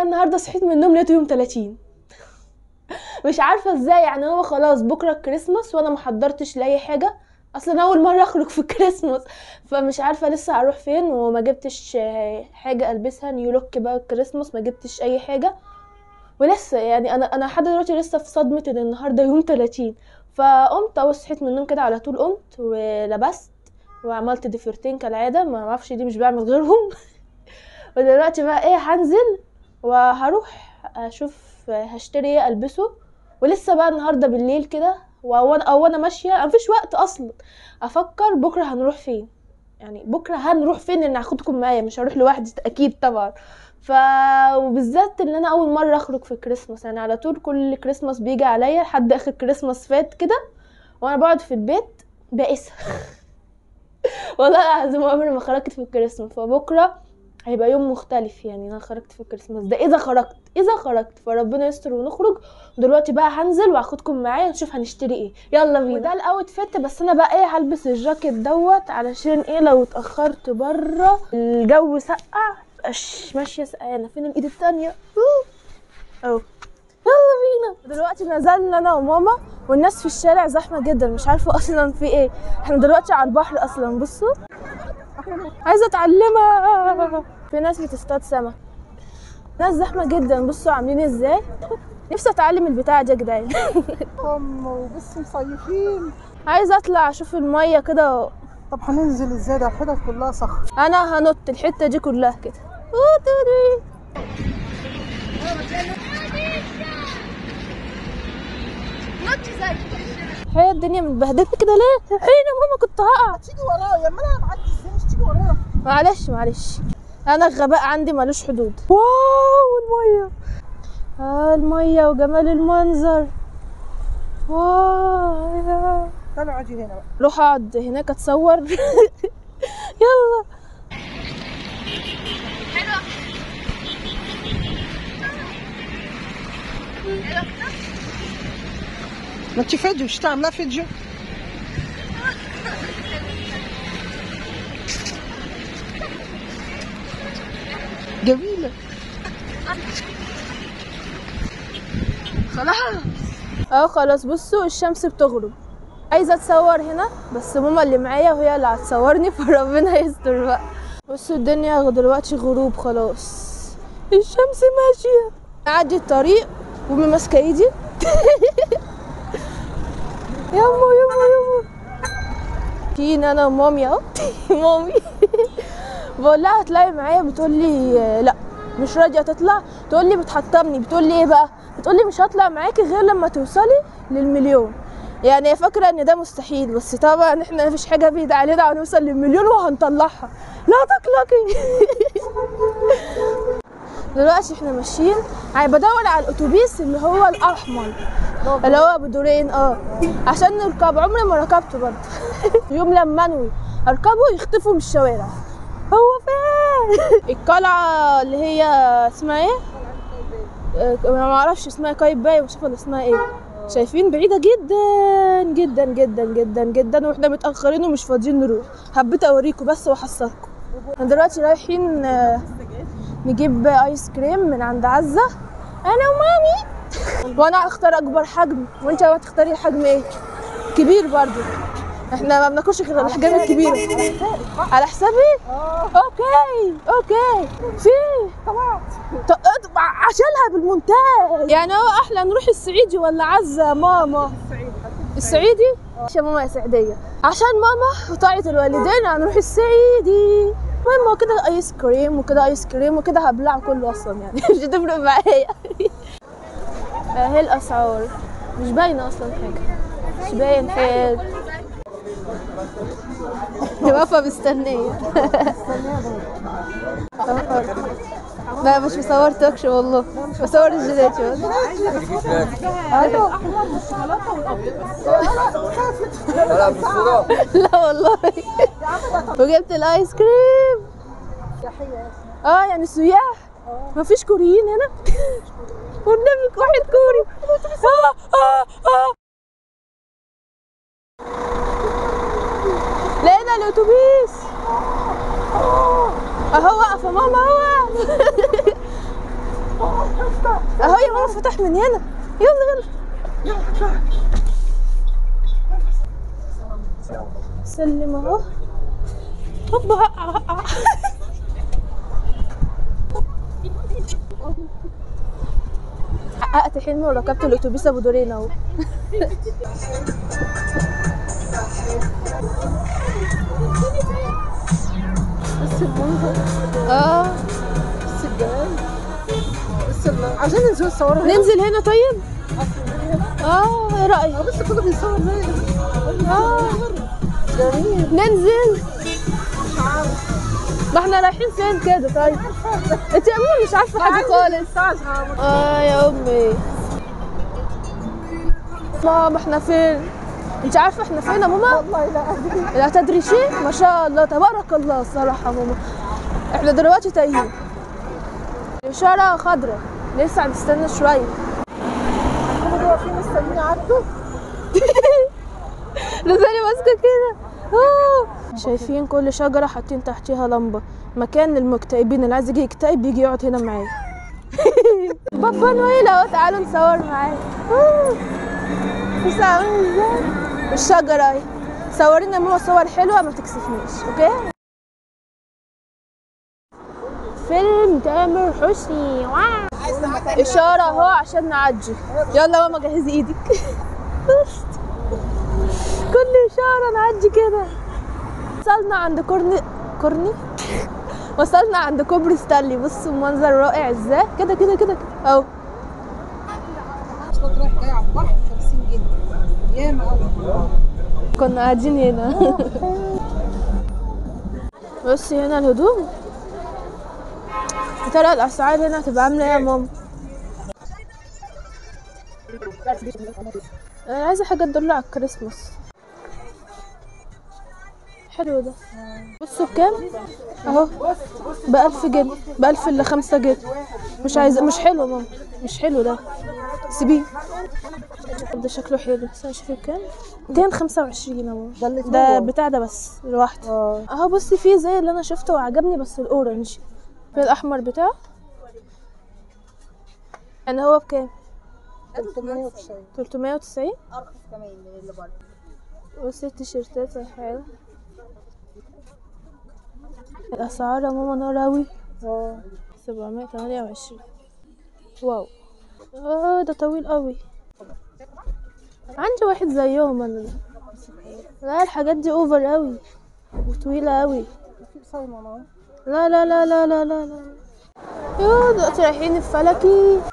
انا النهارده صحيت من النوم لقيته يوم 30 مش عارفه ازاي يعني هو خلاص بكره الكريسماس وانا ما حضرتش لاي حاجه اصلا اول مره اخرج في الكريسماس فمش عارفه لسه هروح فين وما جبتش آه، حاجه البسها نيو لوك بقى الكريسماس ما جبتش اي حاجه ولسه يعني انا انا لحد دلوقتي لسه في صدمه ان النهارده يوم 30 فقمت اول صحيت من النوم كده على طول قمت ولبست وعملت ضفيرتين كالعاده ما اعرفش دي مش بعمل غيرهم ودلوقتي بقى ايه هنزل وهروح اشوف هشتري ايه البسه ولسه بقى النهارده بالليل كده وانا او انا ماشيه مفيش وقت اصلا افكر بكره هنروح فين يعني بكره هنروح فين ان هاخدكم معايا مش هروح لوحدي اكيد طبعا ف وبالذات ان انا اول مره اخرج في الكريسماس يعني على طول كل كريسماس بيجي عليا لحد اخر كريسماس فات كده وانا بقعد في البيت بائسه والله العظيم عمري ما خرجت في الكريسماس فبكره هيبقى يوم مختلف يعني انا خرجت في الكريسماس ده اذا خرجت اذا خرجت فربنا يستر ونخرج دلوقتي بقى هنزل وهاخدكم معايا نشوف هنشتري ايه يلا بينا وده الاوت فيت بس انا بقى ايه هلبس الجاكيت دوت علشان ايه لو اتاخرت بره الجو سقع مبقاش ماشيه سقعانه فين الايد التانية أوه. اهو يلا بينا دلوقتي نزلنا انا وماما والناس في الشارع زحمه جدا مش عارفه اصلا في ايه احنا دلوقتي على البحر اصلا بصوا عايزه اتعلمها في ناس بتصطاد سمك ناس زحمه جدا بصوا عاملين ازاي نفسي اتعلم البتاع ده يا جدعان هم وبس مصيفين عايزه اطلع اشوف الميه كده طب هننزل ازاي ده الحتت كلها صخر انا هنط الحته دي كلها كده وتري. هي الدنيا متبهدله كده ليه الحين يا ماما كنت هقع تيجي ورايا ما انا معدي ازاي مش تيجي ورايا معلش معلش انا الغباء عندي ملوش حدود واو الميه آه الميه وجمال المنظر واو تعالوا اقعدي هنا بقى روح اقعد هناك اتصور يلا ما انت فيديو مش تعملها فيديو جميلة خلاص اه خلاص بصوا الشمس بتغرب عايزه اتصور هنا بس ماما اللي معايا وهي اللي هتصورني فربنا يستر بقى بصوا الدنيا دلوقتي غروب خلاص الشمس ماشيه اعدي الطريق وامي ماسكه ايدي يما يما يما فين انا ومامي اهو مامي بقول لها هتلاقي معايا بتقول لي لا مش راضيه تطلع تقول لي بتحطمني بتقول لي ايه بقى بتقول لي مش هطلع معاكي غير لما توصلي للمليون يعني هي فاكره ان ده مستحيل بس طبعا احنا مفيش حاجه بعيده علينا هنوصل للمليون وهنطلعها لا تقلقي دلوقتي احنا ماشيين يعني بدور على الاتوبيس اللي هو الاحمر اللي هو بدورين اه عشان نركب عمري ما ركبته برضه يوم لما انوي اركبه يختفوا من الشوارع هو فين القلعه اللي هي اسمها ايه آه، انا ما اعرفش اسمها قايتباي مش عارفه ولا اسمها ايه شايفين بعيده جدا جدا جدا جدا جدا واحنا متاخرين ومش فاضيين نروح حبيت اوريكم بس واحصركم احنا دلوقتي رايحين آه، نجيب ايس كريم من عند عزه انا ومامي وانا هختار اكبر حجم وانت هتختاري حجم ايه كبير برضو احنا ما بناكلش غير الاحجام الكبيره على حسابي اوكي اوكي في طلعت ط- اط- عشانها بالمونتاج يعني هو احلى نروح الصعيدي ولا عزه يا ماما الصعيدي يا ماما يا سعديه عشان ماما وطاعة الوالدين هنروح الصعيدي المهم هو كده ايس كريم وكده ايس كريم وكده هبلعه كله اصلا يعني مش هتفرق معايا اهي الاسعار مش باينه اصلا حاجه مش باين حاجه دي واقفه مستنيه لا مش بصور توكش والله بصور الجيلاتي والله ايوه احمر بالشوكولاته والابيض لا بالصورة لا والله وجبت الايس كريم اه يعني سياح مفيش كوريين هنا والنبي واحد كوري آه آه آه. لقينا الاتوبيس اهو واقفه ماما اهو واقف. اهو يا ماما فتح من هنا يلا يلا سلم اهو هوبا هقع هقع حققت حلمي وركبت الاتوبيس ابو دورين اهو بس المنظر اه بس الجمال بس ال- عايزين ننزل نصور هنا ننزل هنا طيب اه ايه رايك اه بس كله بيصور زي اه جميل ننزل ما احنا رايحين فين كده طيب انت يا ماما مش عارفه حاجه خالص اه يا امي ماما احنا فين انت عارفه احنا فين يا ماما والله لا أدري لا تدري شيء ما شاء الله تبارك الله الصراحه يا ماما احنا دلوقتي تايهين اشاره خضراء لسه هنستنى شويه كانوا واقفين مستنيين عدوا لساني ماسكه كده آه. شايفين كل شجره حاطين تحتيها لمبه مكان للمكتئبين اللي عايز يجي يكتئب يجي يقعد هنا معايا بابا نويل اهو تعالوا نصور معايا آه. بص عامل ازاي الشجره اهي صورينا ماما صور حلوه ما تكسفنيش اوكي فيلم تامر حسني واو. اشاره اهو عشان نعدي يلا ماما جهزي ايدك كل اشاره نعدي كده وصلنا عند كورني كورني وصلنا عند كوبري ستانلي بصوا المنظر رائع ازاي كده كده كده كده. اهو مواصلات رايح جاي على البحر 50 جنيه ياما قوي كنا قاعدين هنا بصي هنا الهدوم يا ترى الاسعار هنا هتبقى عامله ايه يا ماما انا عايزه حاجه تدل على الكريسماس حلو ده بصوا بكام اهو بألف جنيه بألف الا خمسة جنيه مش عايزة مش حلو ماما مش حلو ده سيبيه ده شكله حلو بس انا شايفه بكام 225 يا ماما ده اللي ده هو. بتاع ده بس لوحده اه اهو بصي فيه زي اللي انا شفته وعجبني بس الاورنج في الاحمر بتاعه يعني هو بكام 390 390 ارخص كمان من اللي بره بصي التيشيرتات الحلوة الاسعار يا ماما نار اوي اه 728 واو اه ده طويل قوي عندي واحد زيهم انا ده. لا الحاجات دي اوفر قوي وطويلة قوي في صايمه اهو لا لا لا لا لا لا لا يوه دلوقتي رايحين الفلكي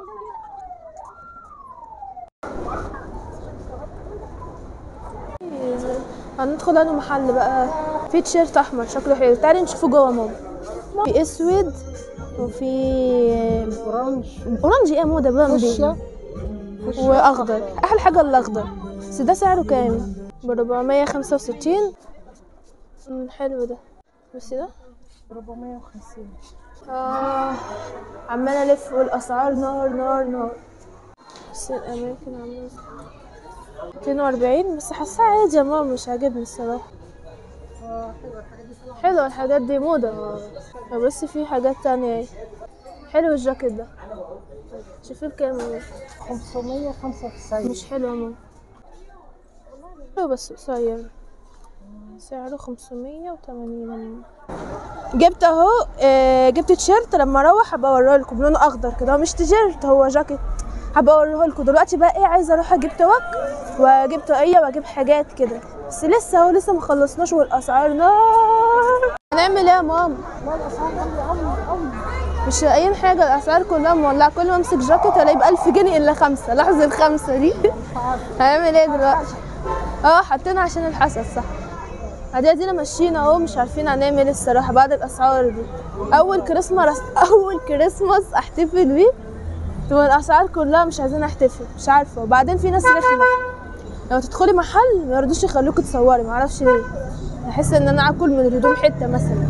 هندخل انا محل بقى في تيشيرت احمر شكله حلو تعالي نشوفه جوه ماما في اسود وفي اورانج اورنج ايه موضه بامبي فوشيا واخضر احلى حاجه الاخضر بس ده سعره كام ب 465 أمم، حلو ده بصي ده 450 آه عمالة ألف والأسعار نار نار نار بس الأماكن عاملة ازاي 240 بس حاساها عادي يا ماما مش عاجبني الصراحة اه حلوه الحاجات دي صراحه حلوة الحاجات دي موضة آه، بس في حاجات تانية اهي حلو الجاكيت ده شوفي بكام يا ماما 595 مش حلو يا ماما حلو بس قصير سعره 580 جبت اهو آه، جبت تيشيرت لما اروح هبقى اوريه لكم لونه اخضر كده هو مش تيشيرت هو جاكيت هبقى اوريه لكم دلوقتي بقى ايه عايزه اروح اجيب توك واجيب طاقيه واجيب حاجات كده بس لسه اهو لسه ما خلصناش والاسعار نار هنعمل ايه يا ماما لا الاسعار غاليه قوي قوي مش لاقيين حاجه الاسعار كلها مولعه كل ما امسك جاكيت الاقيه ب 1000 جنيه الا خمسه لاحظ الخمسه دي هنعمل ايه دلوقتي اه حطينا عشان الحسد صح ادي ادينا ماشيين اهو مش عارفين هنعمل ايه الصراحه بعد الاسعار دي اول كريسماس اول كريسماس احتفل بيه تبقى الاسعار كلها مش عايزين احتفل مش عارفه وبعدين في ناس رخمه لما تدخلي محل ما يرضوش يخلوكي تصوري ما اعرفش ليه احس ان انا اكل من الهدوم حته مثلا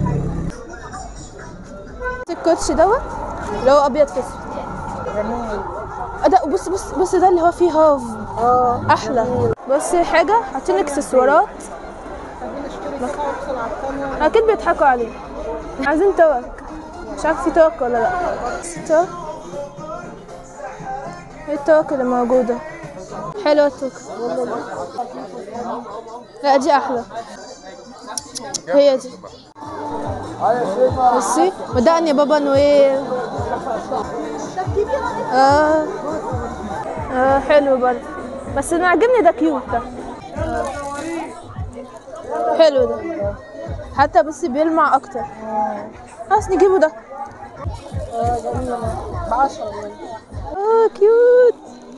الكوتش دوت اللي هو ابيض في اسود جميل آه ده بص بص بص ده اللي هو فيه هاف اه احلى بص حاجه حاطين اكسسوارات عايزين نشتري كده وادخل على الثانيه اكيد بيضحكوا عليه عايزين توك مش عارف في توك ولا لا بس توك ايه التوك اللي موجودة حلوة التوك لا دي احلى هي دي بصي ودقني بابا نويل اه اه حلو برضه بس انا عاجبني ده كيوت ده آه. حلو ده حتى بس بيلمع اكتر خلاص نجيبه ده بعشرة اه كيوت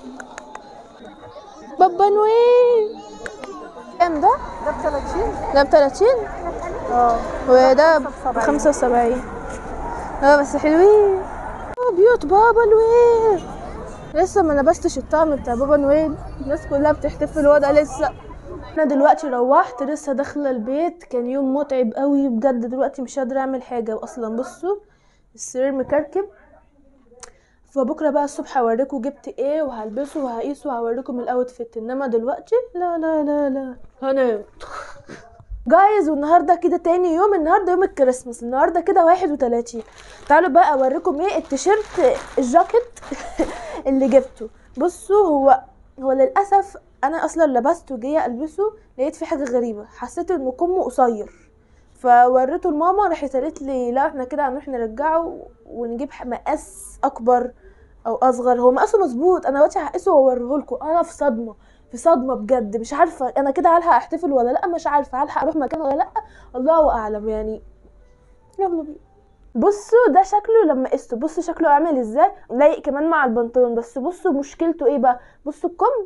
بابا نويل كام ده؟ ده ب 30 ده ب 30 اه وده ب 75 اه بس حلوين اه بيوت بابا نويل لسه ما لبستش الطقم بتاع بابا نويل الناس كلها بتحتفل وانا لسه انا دلوقتي روحت لسه داخله البيت كان يوم متعب قوي بجد دلوقتي مش قادره اعمل حاجه اصلا بصوا السرير مكركب فبكره بقى الصبح هوريكم جبت ايه وهلبسه وهقيسه وهوريكم الاوتفيت انما دلوقتي لا لا لا لا هنام جايز والنهارده كده تاني يوم النهارده يوم الكريسماس النهارده كده واحد وتلاتين تعالوا بقى اوريكم ايه التيشيرت الجاكيت اللي جبته بصوا هو هو للاسف انا اصلا لبسته جايه البسه لقيت فيه حاجه غريبه حسيت انه كمه قصير فوريته لماما راحت قالت لي لا احنا كده هنروح نرجعه ونجيب ح- مقاس اكبر او اصغر هو مقاسه مظبوط انا دلوقتي هقيسه واوريه لكم انا في صدمه في صدمه بجد مش عارفه انا كده هلحق احتفل ولا لا مش عارفه هلحق اروح مكان ولا لا الله اعلم يعني يلا بينا بصوا ده شكله لما قسته بصوا شكله عامل ازاي لايق كمان مع البنطلون بس بصوا مشكلته ايه بقى بصوا الكم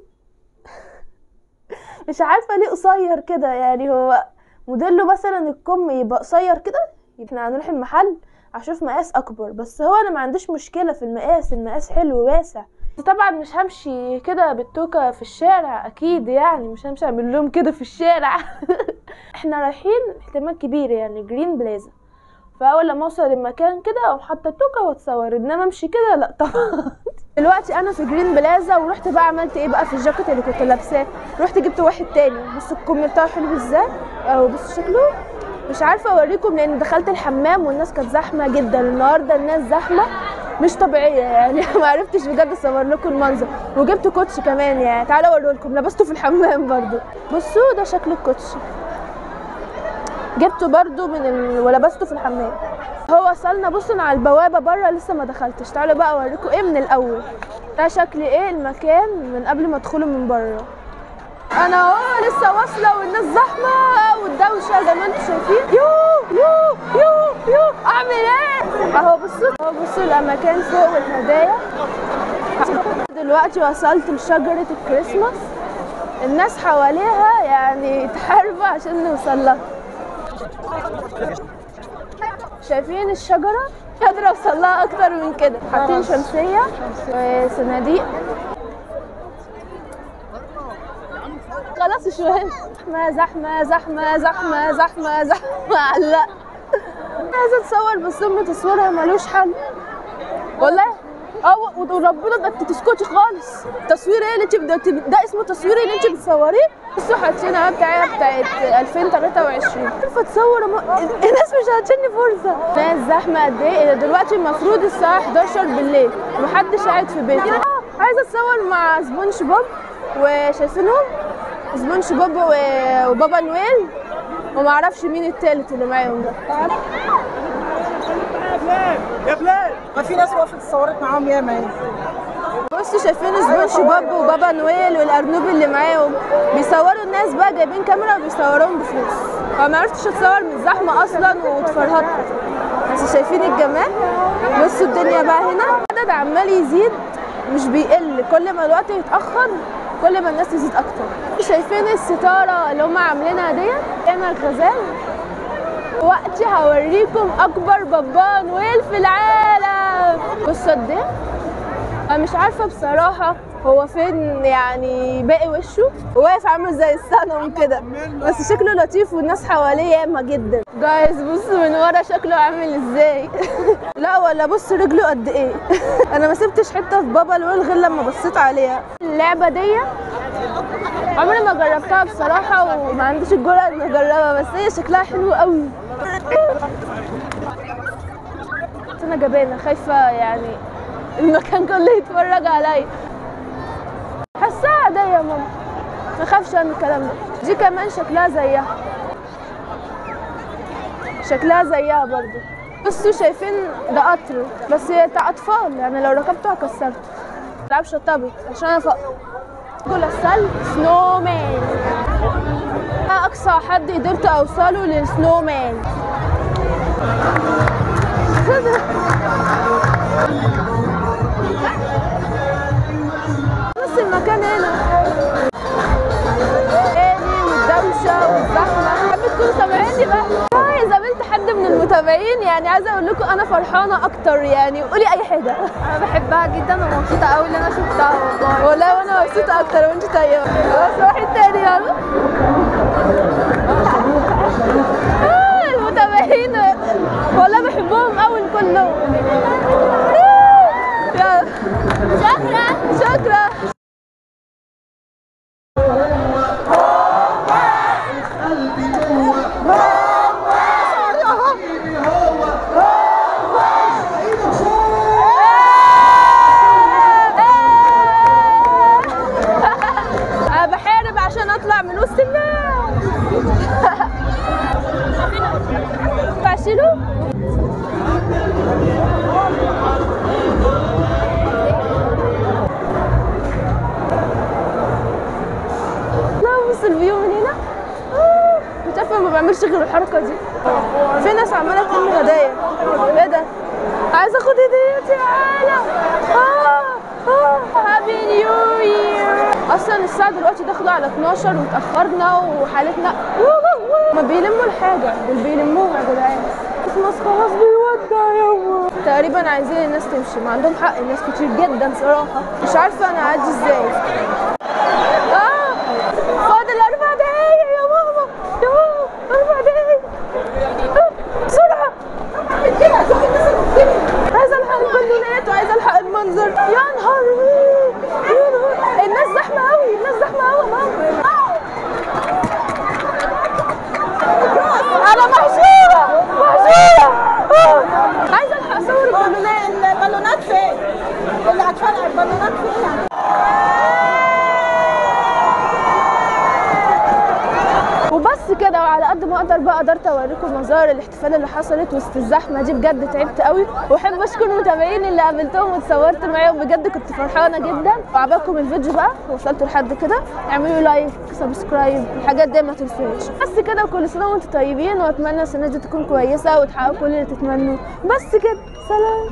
مش عارفه ليه قصير كده يعني هو موديله مثلا الكم يبقى قصير كده يبقى احنا هنروح المحل اشوف مقاس اكبر بس هو انا ما عنديش مشكله في المقاس المقاس حلو واسع بس طبعا مش همشي كده بالتوكه في الشارع اكيد يعني مش همشي اعمل لهم كده في الشارع احنا رايحين احتمال كبير يعني جرين بلازا فاول لما اوصل المكان كده اقوم حاطه التوكه واتصور انما امشي كده لا طبعا دلوقتي انا في جرين بلازا ورحت بقى عملت ايه بقى في الجاكيت اللي كنت لابساه رحت جبت واحد تاني بص الكم بتاعه حلو ازاي اهو بص شكله مش عارفه اوريكم لان دخلت الحمام والناس كانت زحمه جدا النهارده الناس زحمه مش طبيعيه يعني ما عرفتش بجد اصور لكم المنظر وجبت كوتش كمان يعني تعالوا اوريه لكم لبسته في الحمام برضو بصوا ده شكل الكوتش جبته برضو من ال... ولبسته في الحمام هو وصلنا بصوا على البوابه بره لسه ما دخلتش تعالوا بقى اوريكم ايه من الاول ده شكل ايه المكان من قبل ما ادخله من بره انا اهو لسه واصله والناس زحمه والدوشه زي ما انتم شايفين يو يو يو يو اعمل ايه اهو بصوا اهو بصوا الاماكن فوق والهدايا دلوقتي وصلت لشجره الكريسماس الناس حواليها يعني تحاربوا عشان نوصل لها شايفين الشجرة؟ مش قادرة اوصل لها اكتر من كده حاطين شمسية وصناديق خلاص شوية زحمة زحمة زحمة زحمة زحمة زحمة علق عايزة اتصور بس ام تصويرها ملوش حل والله اه وربنا ده انت تسكتي خالص تصوير ايه اللي انت ده, ده اسمه تصوير اللي انت بتصوريه بصوا حاطين اهو بتاعي بتاعت 2023 عارفه اتصور م... الناس مش هتشني فرصه ناس زحمه قد ايه دلوقتي المفروض الساعه 11 بالليل ومحدش قاعد في بيته آه، عايزه اتصور مع سبونج بوب وشايفينهم سبونج بوب و... وبابا نويل ومعرفش مين التالت اللي معاهم ده ما في ناس وقفت اتصورت معاهم ياما اهي بصوا شايفين سبونج بوب وبابا نويل والارنوب اللي معاهم بيصوروا الناس بقى جايبين كاميرا وبيصوروهم بفلوس فما عرفتش اتصور من الزحمه اصلا واتفرهدت بس شايفين الجمال بصوا الدنيا بقى هنا العدد عمال يزيد مش بيقل كل ما الوقت يتاخر كل ما الناس تزيد اكتر شايفين الستاره اللي هم عاملينها ديت هنا الغزال وقتي هوريكم اكبر بابا نويل في العالم بصوا قد ايه انا مش عارفه بصراحه هو فين يعني باقي وشه واقف عامل زي الصنم كده بس شكله لطيف والناس حواليه ياما جدا جايز بصوا من ورا شكله عامل ازاي لا ولا بص رجله قد ايه انا ما سبتش حته في بابا نويل غير لما بصيت عليها اللعبه دي عمري ما جربتها بصراحه وما عنديش الجرأة اني اجربها بس هي شكلها حلو قوي بس انا جبانه خايفه يعني المكان كله يتفرج عليا حاساها عادية يا ماما ما خافش من الكلام ده دي كمان شكلها زيها شكلها زيها برضو بصوا شايفين ده قطر بس بتاع اطفال يعني لو ركبته هكسرته ملعبش شطبت عشان انا فوق جول السل سنو مان اقصى حد قدرت اوصله للسنو مان نص المكان هنا هادي والدوشه والزحمه حابه تكونوا سامعيني بقى آه، اذا قابلت حد من المتابعين يعني عايزه اقول لكم انا فرحانه اكتر يعني قولي اي حاجه انا بحبها جدا ومبسوطه قوي ان انا شفتها والله والله وانا مبسوطه اكتر وانت طيبه بس واحد تاني يلا آه، المتابعين والله بحبهم قوي كلهم آه، يلا شكرا شكرا انا بحارب عشان اطلع من وسط الناس فاشلوا لا بص الفيو من هنا آه، مش عارفه ما بعملش غير الحركه دي في ناس عماله تلم هدايا ايه ده عايزه اخد هديه تعالى اه اه هابي نيو يير اصلا الساعه دلوقتي داخله على 12 واتاخرنا وحالتنا ما بيلموا الحاجه دول بيلموها يا جدعان كريسماس خلاص بيودع يابا تقريبا عايزين الناس تمشي ما عندهم حق الناس كتير جدا صراحه مش عارفه انا اعدي ازاي اه فاضل اربع دقايق يا ماما يا ماما اربع دقايق آه، بسرعه عايزه الحق البالونات وعايزه الحق المنظر يا نهار يا نهار الناس زحمه قوي الناس زحمه قوي يا ماما انا محشوره محشوره آه. عايزه الحق اصور البالونات البالونات فين؟ اللي هتفرقع البالونات فين؟ وبس كده وعلى قد ما اقدر بقى قدرت اوريكم مظاهر الاحتفال اللي حصلت وسط الزحمه دي بجد تعبت قوي واحب اشكر المتابعين اللي قابلتهم واتصورت معاهم بجد كنت فرحانه جدا وعجبكم الفيديو بقى وصلتوا لحد كده اعملوا لايك سبسكرايب الحاجات دي ما تنسوهاش بس كده وكل سنه وانتم طيبين واتمنى السنه دي تكون كويسه وتحققوا كل اللي تتمنوه بس كده سلام